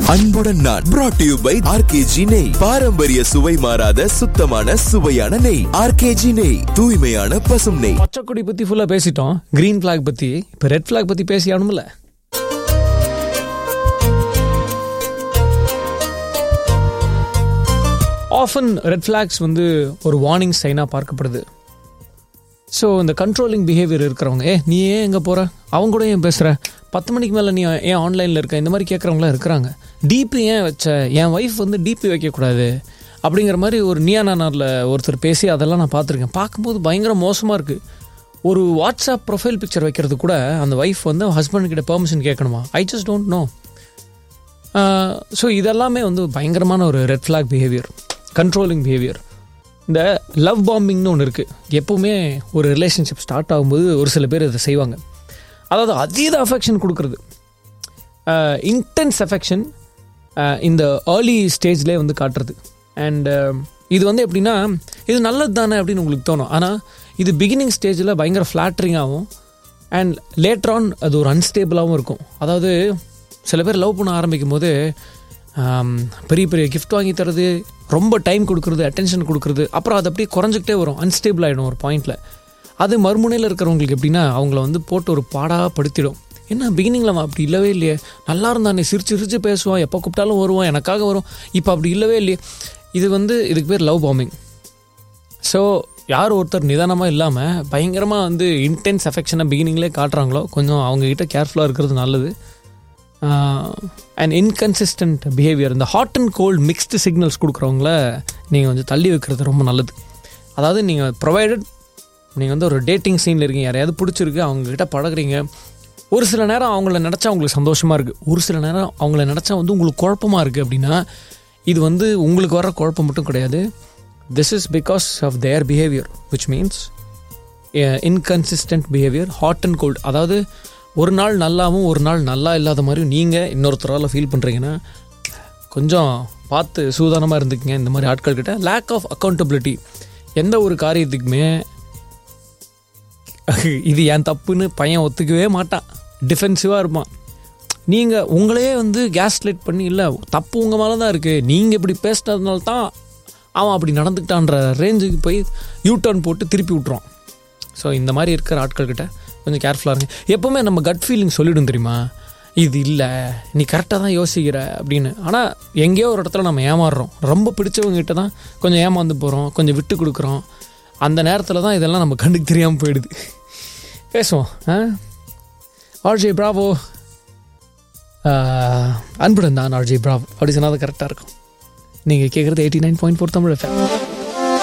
அன்புடன் நான் brought to you by RKG நெய் பாரம்பரிய சுவை மாறாத சுத்தமான சுவையான நெய் ஆர்கேஜி நெய் தூய்மையான பசும் நெய் பச்சைக்கொடி பத்தி ஃபுல்லா பேசிட்டோம் கிரீன் ஃபிளாக் பத்தி இப்ப ரெட் ஃபிளாக் பத்தி பேசி ஆகணும்ல ஆஃபன் ரெட் ஃபிளாக்ஸ் வந்து ஒரு வார்னிங் சைனாக பார்க்கப்படுது ஸோ இந்த கண்ட்ரோலிங் பிஹேவியர் இருக்கிறவங்க ஏ நீ ஏன் எங்கே போகிற அவங்க கூட ஏன் பேசுகிற பத்து மணிக்கு மேலே நீ ஏன் ஆன்லைனில் இருக்க இந்த மாதிரி கேட்குறவங்களாம் இருக்கிறாங்க டிபி ஏன் வச்ச என் ஒய்ஃப் வந்து டிபி வைக்கக்கூடாது அப்படிங்கிற மாதிரி ஒரு நியானாரில் ஒருத்தர் பேசி அதெல்லாம் நான் பார்த்துருக்கேன் பார்க்கும்போது பயங்கர மோசமாக இருக்குது ஒரு வாட்ஸ்அப் ப்ரொஃபைல் பிக்சர் வைக்கிறது கூட அந்த ஒய்ஃப் வந்து ஹஸ்பண்ட் கிட்ட பெர்மிஷன் கேட்கணுமா I just don't know so இதெல்லாமே வந்து பயங்கரமான ஒரு red flag behaviour controlling behaviour இந்த லவ் பாம்பிங்னு ஒன்று இருக்குது எப்போவுமே ஒரு ரிலேஷன்ஷிப் ஸ்டார்ட் ஆகும்போது ஒரு சில பேர் இதை செய்வாங்க அதாவது அதீத அஃபெக்ஷன் கொடுக்குறது இன்டென்ஸ் அஃபெக்ஷன் இந்த ஏர்லி ஸ்டேஜ்லேயே வந்து காட்டுறது அண்ட் இது வந்து எப்படின்னா இது நல்லது தானே அப்படின்னு உங்களுக்கு தோணும் ஆனால் இது பிகினிங் ஸ்டேஜில் பயங்கர ஃப்ளாட்ரிங்காகவும் அண்ட் லேட்டர் ஆன் அது ஒரு அன்ஸ்டேபிளாகவும் இருக்கும் அதாவது சில பேர் லவ் பண்ண ஆரம்பிக்கும் போது ஆம், பெரிய பெரிய கிஃப்ட் வாங்கி தரது ரொம்ப டைம் கொடுக்குறது அட்டென்ஷன் கொடுக்குறது அப்புறம் அது அப்படியே குறைஞ்சிக்கிட்டே வரும் அன்ஸ்டேபிள் ஆகிடும் ஒரு பாயிண்டில் அது மறுமுனையில் இருக்கிறவங்களுக்கு எப்படின்னா அவங்கள வந்து போட்டு ஒரு பாடாக படுத்திடும் என்ன பிகினிங்கில் அவன் அப்படி இல்லவே இல்லையே நல்லா இருந்தானே சிரிச்சு சிரிச்சு பேசுவான் எப்போ கூப்பிட்டாலும் வருவான் எனக்காக வரும் இப்போ அப்படி இல்லவே இல்லையே இது வந்து இதுக்கு பேர் லவ் பாம்பிங் ஸோ யார் ஒருத்தர் நிதானமாக இல்லாமல் பயங்கரமாக வந்து இன்டென்ஸ் அஃபெக்ஷனை பிகினிங்லேயே காட்டுறாங்களோ கொஞ்சம் அவங்கக்கிட்ட கேர்ஃபுல்லாக இருக்கிறது நல்லது அண்ட் இன்கன்சிஸ்டன்ட் பிஹேவியர் இந்த hot and cold mixed signals கொடுக்குறவங்கள நீங்கள் கொஞ்சம் தள்ளி வைக்கிறது ரொம்ப நல்லது அதாவது நீங்கள் ப்ரொவைடட் நீங்கள் வந்து ஒரு டேட்டிங் சீனில் இருக்கீங்க யாரையாவது பிடிச்சிருக்கு அவங்கக்கிட்ட பழகுறீங்க ஒரு சில நேரம் அவங்கள நினச்சா உங்களுக்கு சந்தோஷமாக இருக்குது ஒரு சில நேரம் அவங்கள நினச்சா வந்து உங்களுக்கு குழப்பமாக இருக்குது அப்படின்னா இது வந்து உங்களுக்கு வர குழப்பம் மட்டும் கிடையாது this is because of their behaviour which means inconsistent behaviour hot and cold அதாவது ஒரு நாள் நல்லாவும் ஒரு நாள் நல்லா இல்லாத மாதிரியும் நீங்கள் இன்னொருத்தரால் ஃபீல் பண்ணுறீங்கன்னா கொஞ்சம் பார்த்து சூதானமாக இருந்துக்குங்க இந்த மாதிரி ஆட்கள் கிட்ட லேக் ஆஃப் அக்கௌண்டபிலிட்டி எந்த ஒரு காரியத்துக்குமே இது என் தப்புன்னு பையன் ஒத்துக்கவே மாட்டான் டிஃபென்சிவாக இருப்பான் நீங்கள் உங்களையே வந்து கேஸ் லைட் பண்ணி இல்லை தப்பு உங்கள் மேலே தான் இருக்குது நீங்கள் இப்படி பேசினதுனால தான் அவன் அப்படி நடந்துக்கிட்டான்ற ரேஞ்சுக்கு போய் யூ டர்ன் போட்டு திருப்பி விட்ருவான் ஸோ இந்த மாதிரி இருக்கிற ஆட்கள்கிட்ட கொஞ்சம் கேர்ஃபுல்லாக இருங்க எப்போவுமே நம்ம கட் ஃபீலிங் சொல்லிடும் தெரியுமா இது இல்லை நீ கரெக்டாக தான் யோசிக்கிற அப்படின்னு ஆனால் எங்கேயோ ஒரு இடத்துல நம்ம ஏமாறுறோம் ரொம்ப பிடிச்சவங்ககிட்ட தான் கொஞ்சம் ஏமாந்து போகிறோம் கொஞ்சம் விட்டு கொடுக்குறோம் அந்த நேரத்தில் தான் இதெல்லாம் நம்ம கண்டுக்கு தெரியாமல் போயிடுது பேசுவோம் ஆ ஆர்ஜே பிராவோ அன்புடன் தான் ஆர்ஜே பிராவோ அப்படி சொன்னால் அது கரெக்டாக இருக்கும் நீங்கள் கேட்குறது eighty nine point four Tamil FM